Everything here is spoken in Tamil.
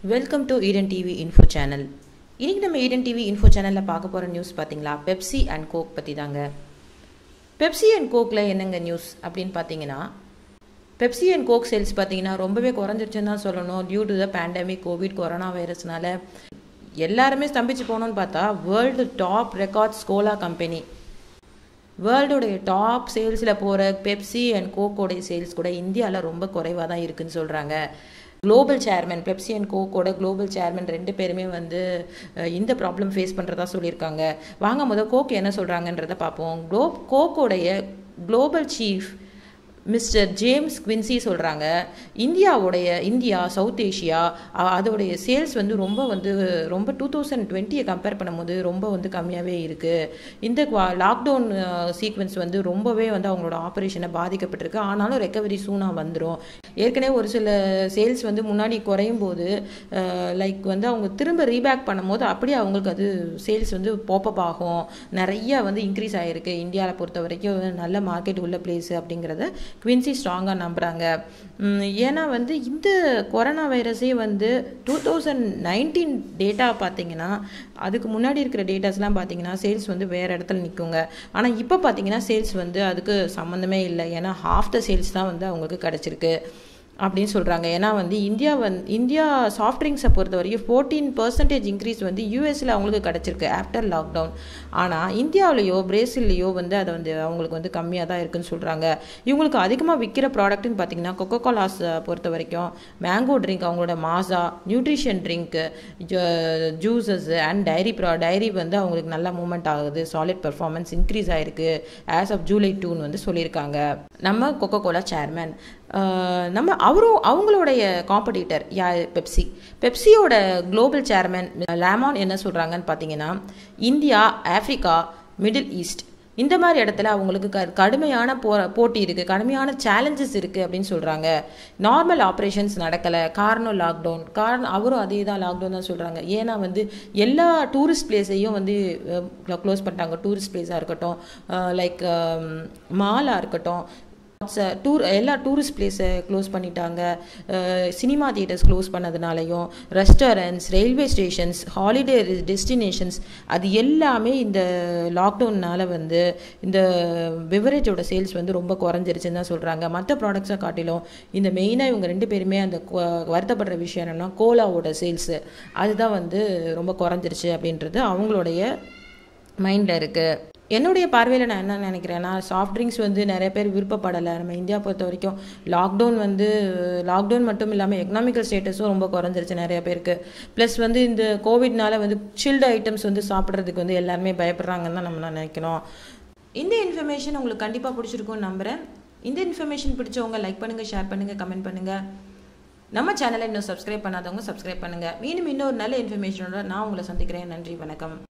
welcome to Eden TV info channel இன்னைக்கு நம்ம ஈடன் டிவி இன்ஃபோ சேனலில் பார்க்க போகிற நியூஸ் பார்த்தீங்களா பெப்சி அண்ட் கோக் பற்றி தாங்க பெப்சி அண்ட் கோக்கில் என்னங்க நியூஸ் அப்படின்னு பார்த்தீங்கன்னா பெப்சி அண்ட் கோக் சேல்ஸ் பார்த்தீங்கன்னா ரொம்பவே குறைஞ்சிருச்சுன்னு தான் சொல்லணும் due to the pandemic covid corona வைரஸ்னால எல்லாருமே ஸ்தம்பிச்சு போனோம்னு பார்த்தா world top records cola company வேர்ல்டோடைய டாப் சேல்ஸில் போகிற பெப்சி அண்ட் கோக்கோடைய சேல்ஸ் கூட இந்தியாவில் ரொம்ப குறைவாக தான் இருக்குன்னு சொல்கிறாங்க குளோபல் சேர்மன் பெப்சி அண்ட் கோக்கோட குளோபல் சேர்மன் ரெண்டு பேருமே வந்து அஹ், இந்த ப்ராப்ளம் ஃபேஸ் பண்ணுறதா சொல்லியிருக்காங்க வாங்க முதல் கோக் என்ன சொல்கிறாங்கன்றத பார்ப்போம் குளோ கோக்கோடைய global chief mister James Quincey சொல்கிறாங்க இந்தியாவுடைய இந்தியா சவுத் ஏஷியா அ- அதோடைய சேல்ஸ் வந்து ரொம்ப வந்து ரொம்ப டூ தௌசண்ட் டுவெண்ட்டியை கம்பேர் பண்ணும்போது ரொம்ப வந்து கம்மியாகவே இருக்குது இந்த லாக்டவுன் சீக்வன்ஸ் வந்து ரொம்பவே வந்து அவங்களோட ஆப்ரேஷனை பாதிக்கப்பட்டிருக்கு ஆனாலும் ரெக்கவரி சூனாக வந்துடும் ஏற்கனவே ஒரு சில சேல்ஸ் வந்து முன்னாடி குறையும் போது லைக் வந்து அவங்க திரும்ப ரீபேக் பண்ணும்போது அப்படியே அவங்களுக்கு அது சேல்ஸ் வந்து பாப்பப் ஆகும் நிறைய வந்து இன்க்ரீஸ் ஆகிருக்கு இந்தியாவில் பொறுத்த வரைக்கும் நல்ல மார்க்கெட் உள்ள பிளேஸ் அப்படிங்கிறத குவின்சி ஸ்ட்ராங்காக நம்புகிறாங்க ஏன்னா வந்து இந்த கொரோனா வைரஸே வந்து டூ தௌசண்ட் நைன்டீன் டேட்டா பார்த்தீங்கன்னா அதுக்கு முன்னாடி இருக்கிற டேட்டாஸ்லாம் பார்த்தீங்கன்னா சேல்ஸ் வந்து வேறு இடத்துல நிற்குங்க ஆனால் இப்போ பார்த்தீங்கன்னா சேல்ஸ் வந்து அதுக்கு சம்மந்தமே இல்லை ஏன்னா ஹாஃப் த சேல்ஸ் தான் வந்து அவங்களுக்கு கிடச்சிருக்கு அப்படின்னு சொல்கிறாங்க ஏன்னா வந்து இந்தியா வந்து இந்தியா சாஃப்ட் ட்ரிங்க்ஸை பொறுத்த வரைக்கும் ஃபோர்டீன் பர்சன்டேஜ் இன்க்ரீஸ் வந்து யூஎஸில் அவங்களுக்கு கிடச்சிருக்கு ஆஃப்டர் லாக்டவுன் ஆனால் இந்தியாவிலையோ பிரேசில்லையோ வந்து அது வந்து அவங்களுக்கு வந்து கம்மியாக தான் இருக்குன்னு சொல்கிறாங்க இவங்களுக்கு அதிகமாக விற்கிற ப்ராடக்ட்னு பார்த்தீங்கன்னா கொக்கோ கோலாஸ் பொறுத்த வரைக்கும் மேங்கோ ட்ரிங்க் அவங்களோட மாசா நியூட்ரிஷன் ட்ரிங்க்கு ஜூஸஸ் அண்ட் டைரி ப்ரா டைரி வந்து அவங்களுக்கு நல்ல மூவ்மெண்ட் ஆகுது சாலிட் பெர்ஃபார்மன்ஸ் இன்க்ரீஸ் ஆயிருக்கு ஆஸ் ஆஃப் ஜூலை டூன்னு வந்து சொல்லியிருக்காங்க நம்ம கொக்கோ கோலா சேர்மேன் நம்ம அவரும் அவங்களுடைய காம்படிட்டர் யா பெப்சி பெப்சியோட குளோபல் சேர்மேன் லேமான் என்ன சொல்கிறாங்கன்னு பார்த்தீங்கன்னா இந்தியா ஆஃப்ரிக்கா மிடில் ஈஸ்ட் இந்த மாதிரி இடத்துல அவங்களுக்கு க கடுமையான போ போட்டி இருக்குது கடுமையான சேலஞ்சஸ் இருக்குது அப்படின்னு சொல்கிறாங்க நார்மல் ஆப்ரேஷன்ஸ் நடக்கலை காரணம் லாக்டவுன் காரணம் அவரும் அதே தான் லாக்டவுன் தான் சொல்கிறாங்க ஏன்னா வந்து எல்லா டூரிஸ்ட் பிளேஸையும் வந்து க்ளோஸ் பண்ணிட்டாங்க டூரிஸ்ட் பிளேஸாக இருக்கட்டும் லைக் மாலாக இருக்கட்டும் டூர் எல்லா டூரிஸ்ட் பிளேஸை க்ளோஸ் பண்ணிட்டாங்க சினிமா தியேட்டர்ஸ் க்ளோஸ் பண்ணதுனாலையும் restaurants railway stations holiday destinations அது எல்லாமே இந்த லாக்டவுன்னால வந்து இந்த பிவரேஜோட சேல்ஸ் வந்து ரொம்ப குறைஞ்சிருச்சுன்னு தான் சொல்கிறாங்க மற்ற ப்ராடக்ட்ஸை காட்டிலும் இந்த மெயினாக இவங்க ரெண்டு பேருமே அந்த கொ- வருத்தப்படுற விஷயம் என்னென்னா கோலாவோட சேல்ஸு அதுதான் வந்து ரொம்ப குறைஞ்சிருச்சு அப்படின்றது அவங்களுடைய மைண்டில் இருக்குது என்னுடைய பார்வையில் நான் என்ன நினைக்கிறேன்னா சாஃப்ட் ட்ரிங்க்ஸ் வந்து நிறைய பேர் விருப்பப்படலை நம்ம இந்தியா பொறுத்த வரைக்கும் லாக்டவுன் வந்து லாக்டவுன் மட்டும் இல்லாமல் எக்கனாமிக்கல் ஸ்டேட்டஸும் ரொம்ப குறைஞ்சிருச்சு நிறைய பேருக்கு ப்ளஸ் வந்து இந்த கோவிட்னால வந்து சில்டு ஐட்டம்ஸ் வந்து சாப்பிட்றதுக்கு வந்து எல்லாருமே பயப்படுறாங்கன்னு தான் நம்ம நான் நினைக்கணும் இந்த இன்ஃபர்மேஷன் உங்களுக்கு கண்டிப்பாக பிடிச்சிருக்கும்னு நம்புகிறேன் இந்த இன்ஃபர்மேஷன் பிடிச்சவங்க லைக் பண்ணுங்கள் ஷேர் பண்ணுங்கள் கமெண்ட் பண்ணுங்கள் நம்ம சேனலை இன்னும் சப்ஸ்கிரைப் பண்ணாதவங்க சப்ஸ்கிரைப் பண்ணுங்கள் மீண்டும் இன்னொரு நல்ல இன்ஃபர்மேஷனோட நான் உங்களை சந்திக்கிறேன் நன்றி வணக்கம்